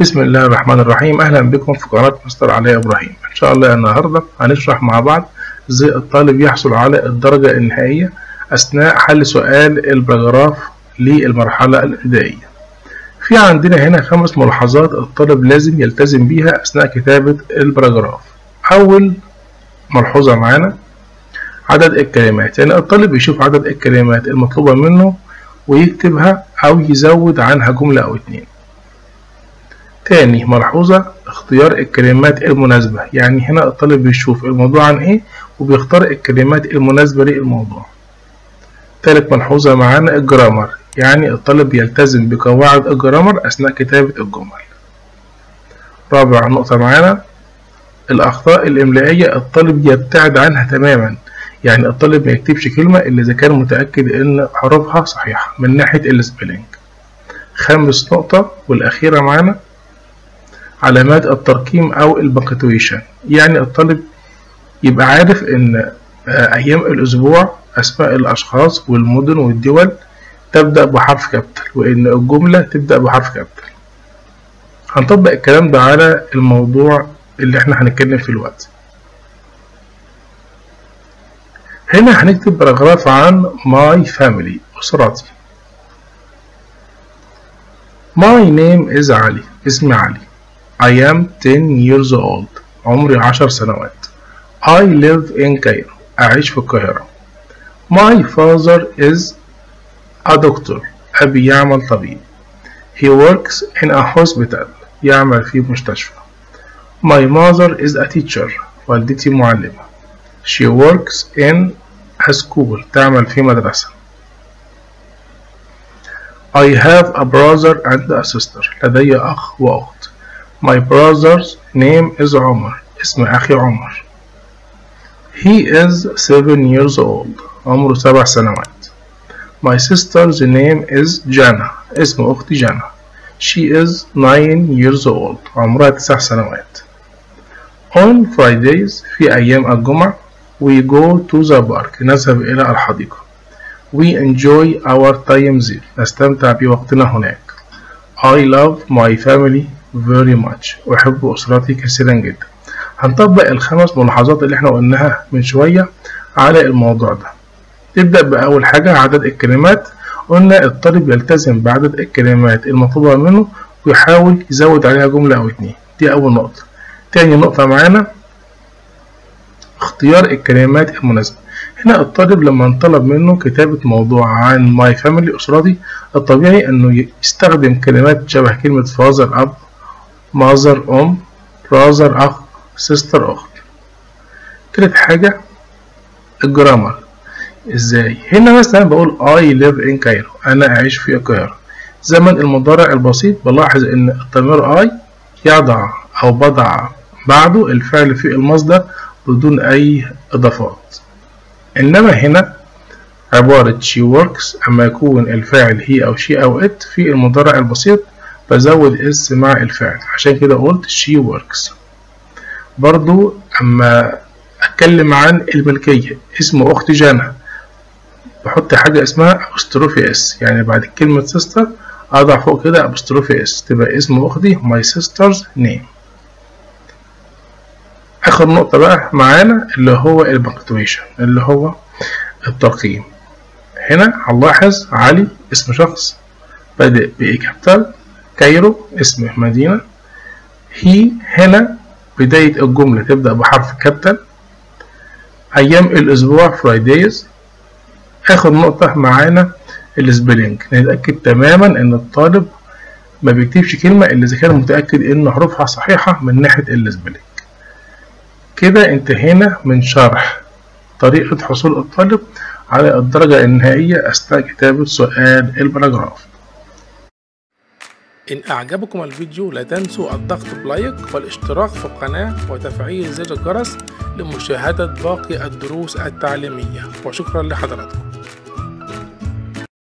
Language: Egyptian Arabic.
بسم الله الرحمن الرحيم أهلا بكم في قناة مستر علي إبراهيم إن شاء الله النهاردة هنشرح مع بعض إزاي الطالب يحصل على الدرجة النهائية أثناء حل سؤال البراجراف للمرحلة الابتدائية في عندنا هنا خمس ملاحظات الطالب لازم يلتزم بيها أثناء كتابة البراجراف أول ملحوظة معانا عدد الكلمات يعني الطالب يشوف عدد الكلمات المطلوبة منه ويكتبها أو يزود عنها جملة أو اتنين تاني ملحوظة اختيار الكلمات المناسبة يعني هنا الطالب بيشوف الموضوع عن ايه وبيختار الكلمات المناسبة للموضوع تالت ملحوظة معانا الجرامر يعني الطالب يلتزم بقواعد الجرامر أثناء كتابة الجمل رابع نقطة معانا الأخطاء الإملائية الطالب يبتعد عنها تماما يعني الطالب ما يكتبش كلمة إلا إذا كان متأكد إن حروفها صحيحة من ناحية السبيلنج خامس نقطة والأخيرة معانا علامات الترقيم أو البنكتويشن يعني الطالب يبقى عارف إن أيام الأسبوع أسماء الأشخاص والمدن والدول تبدأ بحرف كابيتال وإن الجملة تبدأ بحرف كابيتال هنطبق الكلام ده على الموضوع اللي احنا هنتكلم فيه الوقت هنا هنكتب باراجراف عن my family أسرتي My name is علي اسمي علي I am 10 years old عمري عشر سنوات I live in Cairo أعيش في القاهرة My father is a doctor أبي يعمل طبيب He works in a hospital يعمل في مستشفى My mother is a teacher والدتي معلمة She works in a school تعمل في مدرسة I have a brother and a sister لدي أخ وأخت My brother's name is عمر اسم أخي عمر He is seven years old عمره سبع سنوات My sister's name is Jana اسم أختي جانا She is nine years old عمرها تسع سنوات On Fridays في أيام الجمعة we go to the park نذهب إلى الحديقة We enjoy our time there نستمتع بوقتنا هناك I love my family very much أحب أسرتي كثيرا جدا هنطبق الخمس ملاحظات اللي احنا قلناها من شوية على الموضوع ده نبدأ بأول حاجة عدد الكلمات قلنا الطالب يلتزم بعدد الكلمات المطلوبة منه ويحاول يزود عليها جملة أو اتنين دي أول نقطة تاني نقطة معانا اختيار الكلمات المناسبة هنا الطالب لما انطلب منه كتابة موضوع عن ماي فاميلي أسرتي الطبيعي إنه يستخدم كلمات شبه كلمة فازر أب مازر أم برازر أخ سيستر أخت تالت حاجة الجرامر ازاي هنا مثلا بقول I live in Cairo أنا أعيش في القاهرة زمن المضارع البسيط بلاحظ إن الضمير I يضع أو بضع بعده الفعل في المصدر بدون أي إضافات إنما هنا عبارة she works أما يكون الفاعل هي أو she أو it في المضارع البسيط بزود اس مع الفعل عشان كده قلت she works برضو أما أتكلم عن الملكية اسم أختي جانا بحط حاجة اسمها أبستروفي اس يعني بعد كلمة sister أضع فوق كده أبستروفي اس تبقى اسم أختي my sister's name آخر نقطة بقى معانا اللي هو البنكتويشن اللي هو الترقيم هنا هنلاحظ علي اسم شخص بادئ بإي كابيتال كايرو اسم مدينة هي هنا بداية الجملة تبدأ بحرف كابيتال أيام الأسبوع فرايدايز آخر نقطة معانا السبيلنج نتأكد تماما إن الطالب ما بيكتبش كلمة إلا إذا كان متأكد إن حروفها صحيحة من ناحية السبيلنج كده انتهينا من شرح طريقة حصول الطالب على الدرجة النهائية أثناء كتابة سؤال البراجراف إن أعجبكم الفيديو لا تنسوا الضغط بلايك والاشتراك في القناة وتفعيل زر الجرس لمشاهدة باقي الدروس التعليمية وشكرا لحضراتكم